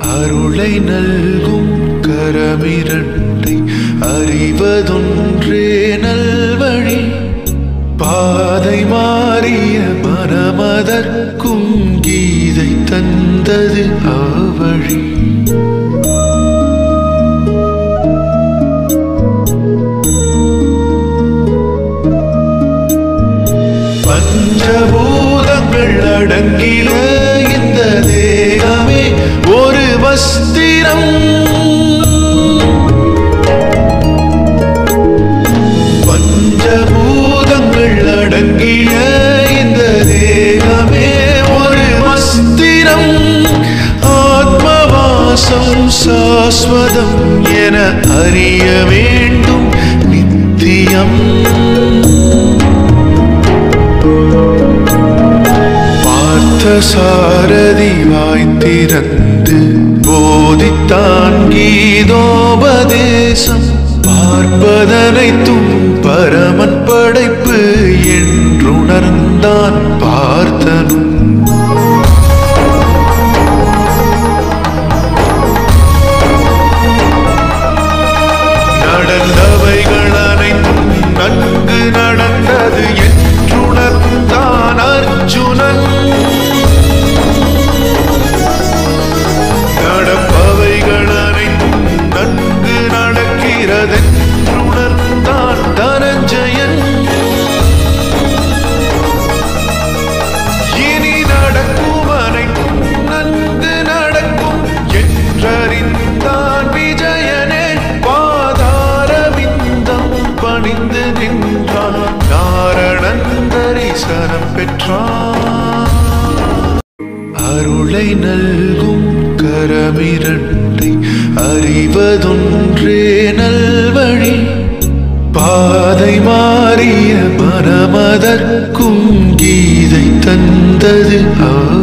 அருளை நல்கும் கரமிரண்டை அறிவதொன்றே நல்வழி பாதை மாறிய மனமதற்கும் கீதை தந்தது ஆவழி பஞ்சபூதங்கள் அடங்கில இந்த தேகமே ஒரு வஸ்திரம் பஞ்சபூதங்கள் அடங்கிய இந்த தேகமே ஒரு வஸ்திரம் ஆத்மவாசம் சாஸ்வதம் என அறிய வேண்டும் நித்தியம் பார்த்த சாரதி வாய்த்திறந்து போதித்தான் கீதோபதேசம் பார்ப்பதனைத்தும் பரமன் படைப்பு என்றுணர்ந்தான் பார்த்தனும் நடந்தவைகள் அனைத்தும் நன்கு நடந்தது என்றுணர்ந்தான் அர்ஜுனன் நடப்பவைகள் அனைத்தும் நன்கு நடக்கிறதென்றுணர்ந்தான் தனஞ்சயன் இனி நடக்கும் அனைத்தும் நன்கு நடக்கும் என்றறிந்தான் விஜயனே பாதாரவிந்தம் பணிந்து நின்றான் நாரணன் தரிசனம் பெற்றான் அருளை நல்கும் கரமிரண்டை அறிவதொன்றே நல்வழி பாதை மாறிய மனமதற்கும் கீதை தந்தது ஆ